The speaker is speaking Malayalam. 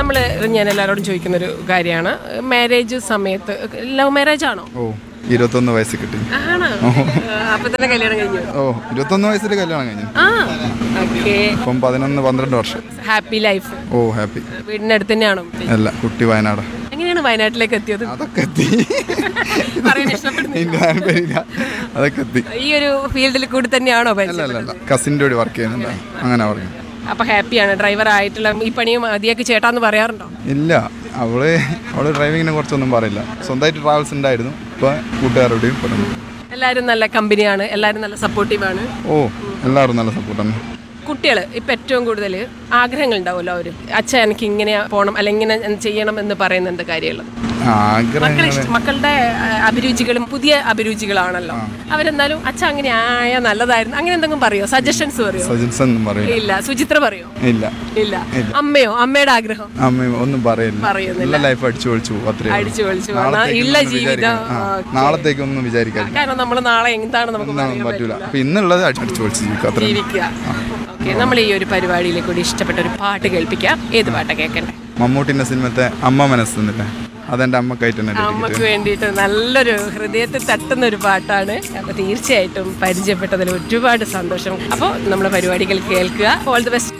നമ്മൾ ഞാൻ എല്ലാവരോടും ചോദിക്കുന്ന ഒരു കാര്യമാണ് മാരേജ് സമയത്ത് ലവ് മാരേജ് ആണോ ഓ ഇരുപത്തൊന്ന് വയസ്സ് കിട്ടി ആണോ അപ്പൊ തന്നെ കല്യാണം കഴിഞ്ഞു ഓ ഇരുപത്തൊന്ന് വയസ്സിൽ കല്യാണം കഴിഞ്ഞു ആ ഓക്കെ ഇപ്പം പതിനൊന്ന് പന്ത്രണ്ട് വർഷം ഹാപ്പി ലൈഫ് ഓ ഹാപ്പി വീടിന്റെ അടുത്ത് തന്നെയാണോ അല്ല കുട്ടി വയനാട് എങ്ങനെയാണ് വയനാട്ടിലേക്ക് എത്തിയത് അതൊക്കെ എത്തി പറയാൻ ഇഷ്ടപ്പെടുന്നു എനിക്ക് താല്പര്യമില്ല അതൊക്കെ എത്തി ഈ ഒരു ഫീൽഡിൽ കൂടി തന്നെയാണോ അല്ല പരിചയം അല്ല അല്ല കസിൻ്റെ കൂടി വർക്ക് ചെയ്യുന്നുണ്ട് അങ്ങനെ പറഞ്ഞു അപ്പൊ ഹാപ്പിയാണ് ഡ്രൈവർ ആയിട്ടുള്ള ഈ പണിയും മതിയാക്കി ചേട്ടാന്ന് പറയാറുണ്ടോ ഇല്ല അവള് അവള് ഡ്രൈവിങ്ങിനെ കുറിച്ചൊന്നും പറയില്ല സ്വന്തമായിട്ട് ട്രാവൽസ് ഉണ്ടായിരുന്നു ഇപ്പൊ കൂട്ടുകാരോടെയും പറഞ്ഞു എല്ലാവരും നല്ല കമ്പനിയാണ് എല്ലാവരും നല്ല സപ്പോർട്ടീവാണ് ഓ എല്ലാവരും നല്ല സപ്പോർട്ടാണ് കുട്ടികൾ ഇപ്പൊ ഏറ്റവും കൂടുതൽ ആഗ്രഹങ്ങൾ ഉണ്ടാവുമല്ലോ അവര് അച്ഛൻ എനിക്ക് ഇങ്ങനെ പോകണം അല്ലെങ്കിൽ ഇങ്ങനെ ചെയ്യണം എന്ന് പറയുന്നുണ്ട് കാര്യങ്ങൾ മക്കളെ ആഗ്രഹങ്ങൾ ഇഷ്ടം മക്കളുടെ ആ, അഭിരുചികളും പുതിയ അഭിരുചികളാണല്ലോ അവരെന്തായാലും അച്ഛൻ അങ്ങനെ ആയ നല്ലതായിരുന്നു അങ്ങനെ എന്തെങ്കിലും പറയോ സജഷൻസ് പറയോ സജൻസ് ഒന്നും പറയില്ല ഇല്ല സുചിത്ര പറയോ ഇല്ല ഇല്ല അമ്മയോ അമ്മയുടെ ആഗ്രഹം അമ്മ ഒന്നും പറയില്ല പറയുന്നില്ല. നല്ല ലൈഫ് അടിച്ചു പൊളിച്ചു അത്രേ ഉള്ളൂ. അടിച്ചു പൊളിച്ചു നാളത്തേക്കൊന്നും ഇല്ല ഒന്നും ജീവിതം വിചാരിക്കാൻ- ആ, നാളത്തേക്കൊന്നും വിചാരിക്കാറില്ല കാരണം നമ്മൾ നാളെ എന്താണ് നമുക്ക് ഒന്നും പറയാൻ പറ്റൂല അപ്പൊ ഇന്നുള്ളത് അടിച്ചു പൊളിച്ച് ജീവിക്കുക അത്ര ജീവിക്കുക ഓക്കെ നമ്മൾ ഈ ഒരു പരിപാടിയിലെ കൂടി ഇഷ്ടപ്പെട്ട ഒരു പാട്ട് കേൾപ്പിക്കാം ഏത് പാട്ടാ കേൾക്കണ്ടേ മമ്മൂട്ടിന്റെ സിനിമത്തെ അമ്മ മനസ്സെന്നില്ലേ അതെന്റെ അമ്മക്കായിട്ട് തന്നെ dedicate അമ്മക്ക് വേണ്ടിയിട്ട് നല്ലൊരു ഹൃദയത്തിൽ തട്ടുന്ന ഒരു പാട്ടാണ് അപ്പൊ തീർച്ചയായിട്ടും പരിചയപ്പെട്ടതിൽ ഒരുപാട് സന്തോഷം അപ്പോൾ നമ്മുടെ പരിപാടികൾ കേൾക്കുക ഓൾ ദി ബെസ്റ്റ്